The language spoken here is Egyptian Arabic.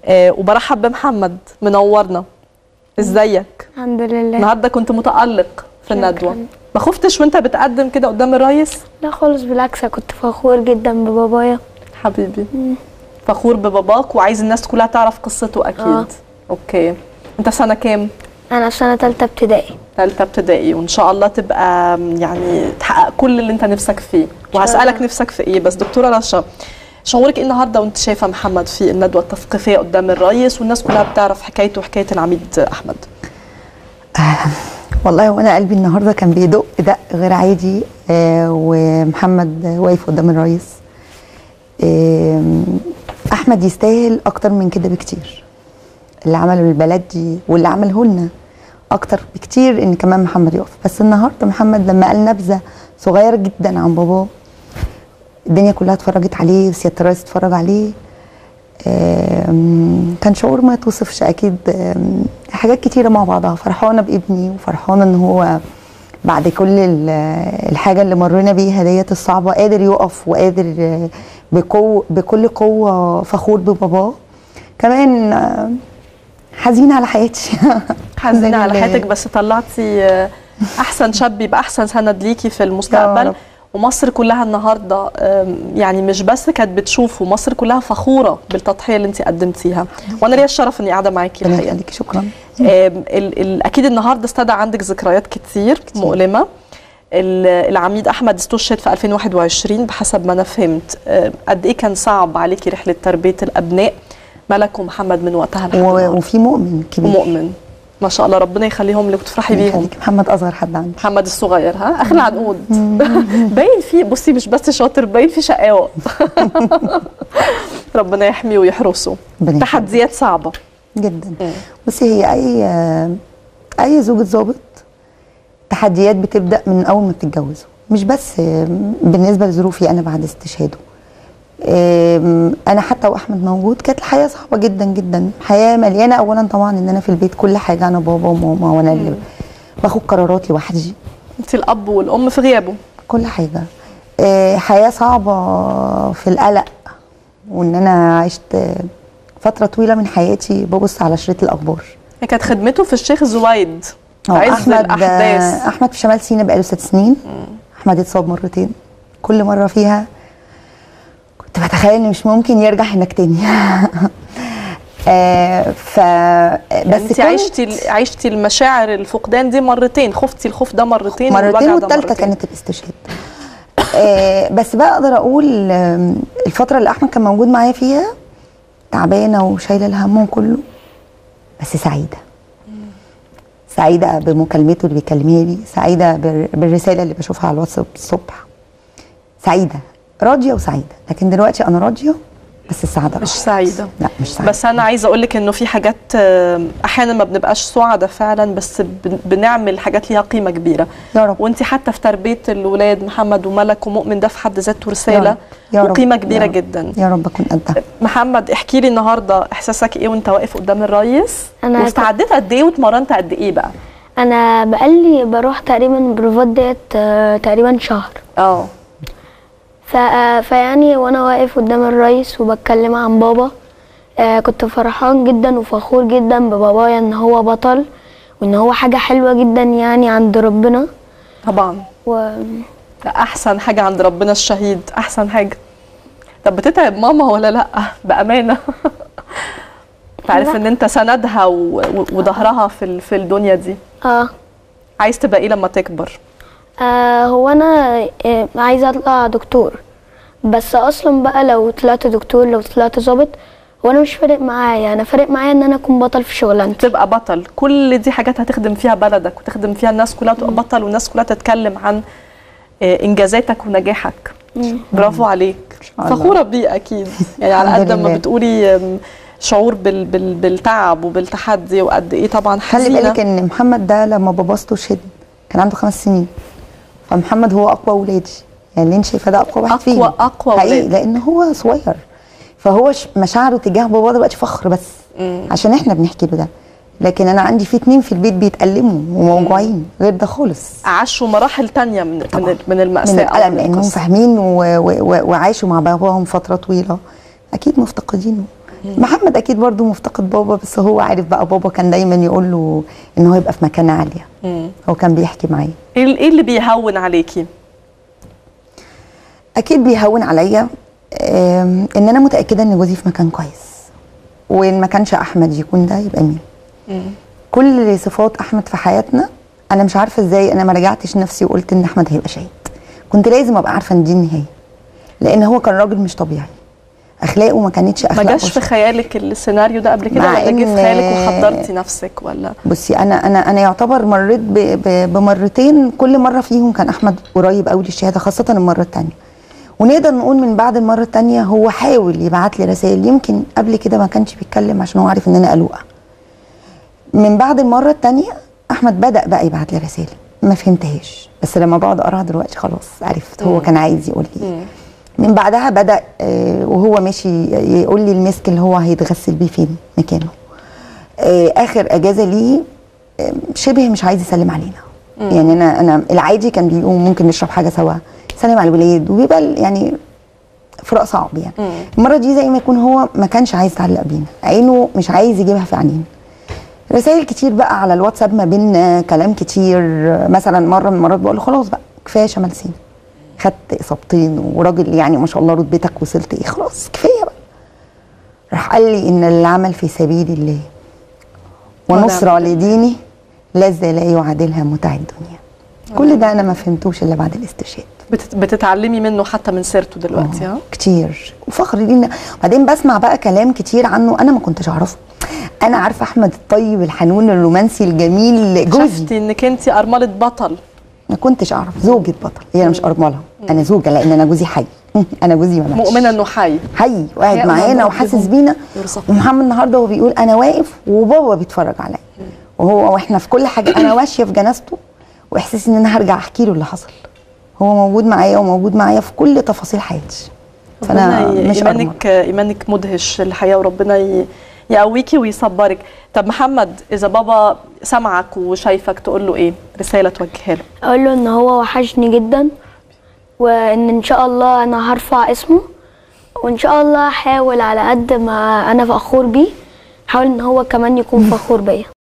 آه وبرحب بمحمد منورنا ازيك الحمد لله النهارده كنت متالق في الندوه شكراً. ما خفتش وانت بتقدم كده قدام الريس لا خالص بالعكس أنا كنت فخور جدا ببابايا حبيبي فخور بباباك وعايز الناس كلها تعرف قصته اكيد آه. اوكي انت في سنه كام انا في سنه تالتة ابتدائي ثالثه ابتدائي وان شاء الله تبقى يعني تحقق كل اللي انت نفسك فيه وهسالك الله. نفسك في ايه بس دكتوره رشا شعورك ايه النهارده وانت شايفه محمد في الندوه التثقيفيه قدام الريس والناس كلها بتعرف حكايته وحكايه العميد احمد والله وانا قلبي النهارده كان بيدق دق غير عادي آه ومحمد واقف قدام الرئيس آه احمد يستاهل اكتر من كده بكتير اللي عمله للبلد دي واللي عمله لنا اكتر بكتير ان كمان محمد يقف بس النهارده محمد لما قال نبذه صغيره جدا عن باباه الدنيا كلها اتفرجت عليه وسياده الرئيس اتفرج عليه آم، كان شعور ما توصفش اكيد آم، حاجات كتيره مع بعضها فرحانه بابني وفرحانه ان هو بعد كل ال- الحاجه اللي مرينا بيها ديت الصعبه قادر يقف وقادر آه، بقوه بكل قوه فخور بباباه كمان آه، حزينه على حياتي حزينه على الحمد لله. حياتك بس طلعتي آه، احسن شاب يبقى احسن سند ليكي في يا المستقبل رب. ومصر كلها النهارده آم، يعني مش بس كانت بتشوفه مصر كلها فخوره بالتضحيه اللي انت قدمتيها وانا ليا الشرف اني قاعده معاكي ربنا الحقيقه يخليكي شكرا آم، ال ال اكيد النهارده استدعى عندك ذكريات كتير, كتير. مؤلمه ال- العميد احمد استشهد في 2021 بحسب ما انا فهمت آم، قد ايه كان صعب عليكي رحله تربيه الابناء ملك ومحمد من وقتها لحد و- النهاردة. وفي مؤمن كبير ومؤمن ما شاء الله ربنا يخليهم لك وتفرحي ربنا بيهم يخليكي. محمد اصغر حد عندي محمد الصغير ها اخر العنقود باين فيه بصي مش بس شاطر باين فيه شقاوه ربنا يحميه ويحرسه ربنا يخليك. تحديات صعبه جدا مم. بصي هي اي اي زوجة ظابط تحديات بتبدا من اول ما بتتجوزوا مش بس بالنسبه لظروفي انا بعد استشهاده أم، انا حتى واحمد موجود كانت الحياه صعبه جدا جدا حياه مليانه اولا طبعا ان انا في البيت كل حاجه انا بابا وماما وانا اللي باخد قرارات لوحدي انت الاب والام في غيابه كل حاجه أه، حياه صعبه في القلق وان انا عشت فتره طويله من حياتي ببص على شريط الاخبار هي كانت خدمته في الشيخ زويد هو عز احمد الاحداث احمد في شمال سيناء بقاله ست سنين احمد اتصاب مرتين كل مره فيها كنت بتخيل ان مش ممكن يرجع هناك تاني آه ف بس بس انت كنت عشتي عشتي المشاعر الفقدان دي مرتين خفتي الخوف ده مرتين مرتين والوجع ده والثالثه مرتين. كانت الاستشهاد آه بس بقى اقدر اقول آم، الفتره اللي احمد كان موجود معايا فيها تعبانه وشايله الهم كله بس سعيده سعيده بمكالمته اللي بيكلمها لي سعيده بال- بالرساله اللي بشوفها على الواتساب الصبح سعيده راضيه وسعيده لكن دلوقتي انا راضيه بس السعاده مش راحت. سعيده لا مش سعيده بس انا عايزه اقول لك انه في حاجات آم، احيانا ما بنبقاش سعداء فعلا بس بن- بنعمل حاجات ليها قيمه كبيره يا رب وانت حتى في تربيه الولاد محمد وملك ومؤمن ده في حد ذاته يا رساله رب. يا رب. وقيمه يا كبيره رب. جدا يا رب اكون قدها محمد احكي لي النهارده احساسك ايه وانت واقف قدام الريس أنا واستعديت قد ايه واتمرنت قد ايه بقى انا بقالي بروح تقريبا البروفات ديت آه، تقريبا شهر اه ف... آه، فيعني وانا واقف قدام الرئيس وبتكلم عن بابا آه، كنت فرحان جدا وفخور جدا ببابايا ان هو بطل وان هو حاجة حلوة جدا يعني عند ربنا طبعا و... ده احسن حاجه عند ربنا الشهيد احسن حاجه طب بتتعب ماما ولا لا بامانه تعرف لا. ان انت سندها و- و- وظهرها في ال- في الدنيا دي اه عايز تبقى ايه لما تكبر آه هو انا آه عايزه اطلع دكتور بس اصلا بقى لو طلعت دكتور لو طلعت ظابط وانا مش فارق معايا انا فارق معايا ان انا اكون بطل في شغلانتي تبقى بطل كل دي حاجات هتخدم فيها بلدك وتخدم فيها الناس كلها تبقى بطل والناس كلها تتكلم عن آه، انجازاتك ونجاحك برافو عليك شاء الله. فخوره بيه اكيد يعني على الحمد قد ما لله. بتقولي آم، شعور بال بال بالتعب وبالتحدي وقد ايه طبعا خلي حزينه بالك ان محمد ده لما باباه استشهد كان عنده خمس سنين فمحمد هو اقوى ولادي يعني اللي انت شايفاه ده اقوى واحد أقوى- فيهم أقوى حقيقي ولاد. لان هو صغير فهو ش- مشاعره تجاه باباه دلوقتي فخر بس عشان احنا بنحكي له ده لكن انا عندي في اتنين في البيت بيتألموا وموجوعين غير ده خالص عاشوا مراحل تانية من طبعاً. من, من المأساة من أو الألم لأنهم القصة. فاهمين و- و- و- وعاشوا مع باباهم فترة طويلة أكيد مفتقدينه محمد اكيد برضو مفتقد بابا بس هو عارف بقى بابا كان دايما يقول له ان هو يبقى في مكانه عاليه مم. هو كان بيحكي معايا ايه ال- إيه اللي بيهون عليكي اكيد بيهون عليا آم، ان انا متاكده ان جوزي في مكان كويس وان ما كانش احمد يكون ده يبقى مين مم. كل صفات احمد في حياتنا انا مش عارفه ازاي انا ما رجعتش نفسي وقلت ان احمد هيبقى شهيد كنت لازم ابقى عارفه ان دي النهايه لان هو كان راجل مش طبيعي اخلاقه ما كانتش ما اخلاق جاش في بشر. خيالك السيناريو ده قبل كده مع ولا جه في إن- خيالك وحضرتي نفسك ولا بصي انا انا انا يعتبر مريت ب- ب- بمرتين كل مره فيهم كان احمد قريب قوي للشهاده خاصه المره الثانيه ونقدر نقول من بعد المره الثانيه هو حاول يبعت لي رسائل يمكن قبل كده ما كانش بيتكلم عشان هو عارف ان انا قلوقه من بعد المره الثانيه احمد بدا بقى يبعت لي رسائل ما فهمتهاش بس لما بقعد اقراها دلوقتي خلاص عرفت هو كان عايز يقول لي إيه. من بعدها بدا آه، وهو ماشي يقول لي المسك اللي هو هيتغسل بيه فين مكانه آه، اخر اجازه ليه آه، شبه مش عايز يسلم علينا يعني انا انا العادي كان بيقوم ممكن نشرب حاجه سوا يسلم على الولاد وبيبقى ال- يعني فراق صعب يعني المره دي زي ما يكون هو ما كانش عايز يتعلق بينا عينه مش عايز يجيبها في عينينا رسائل كتير بقى على الواتساب ما بيننا كلام كتير آه، مثلا مره من المرات بقول له خلاص بقى كفايه شمال سين خدت اصابتين وراجل يعني ما شاء الله رتبتك وصلت ايه خلاص كفايه بقى راح قال لي ان العمل في سبيل الله ونصرة ونعم بالله. لدينه لذة لا يعادلها متاع الدنيا كل ده انا ما فهمتوش الا بعد الاستشهاد بتت- بتتعلمي منه حتى من سيرته دلوقتي ها كتير وفخر لينا بعدين بسمع بقى كلام كتير عنه انا ما كنتش اعرفه انا عارفه احمد الطيب الحنون الرومانسي الجميل جوزي شفتي انك انت ارمله بطل ما كنتش اعرف زوجة بطل هي انا مش ارملها انا زوجة لان انا جوزي حي انا جوزي ما ماتش مؤمنه انه حي حي وقاعد يا معانا الله وحاسس ربهم بينا يرزقهم. ومحمد النهارده هو بيقول انا واقف وبابا بيتفرج عليا وهو واحنا في كل حاجه انا ماشيه في جنازته واحساسي ان انا هرجع احكي له اللي حصل هو موجود معايا وموجود معايا في كل تفاصيل حياتي فانا ربنا ي- مش أرمل. ايمانك ايمانك مدهش الحقيقه وربنا ي- يقويكي ويصبرك طب محمد اذا بابا سمعك وشايفك تقول له ايه رساله توجهها له اقول له ان هو وحشني جدا وان ان شاء الله انا هرفع اسمه وان شاء الله هحاول على قد ما انا فخور بيه حاول ان هو كمان يكون فخور بيا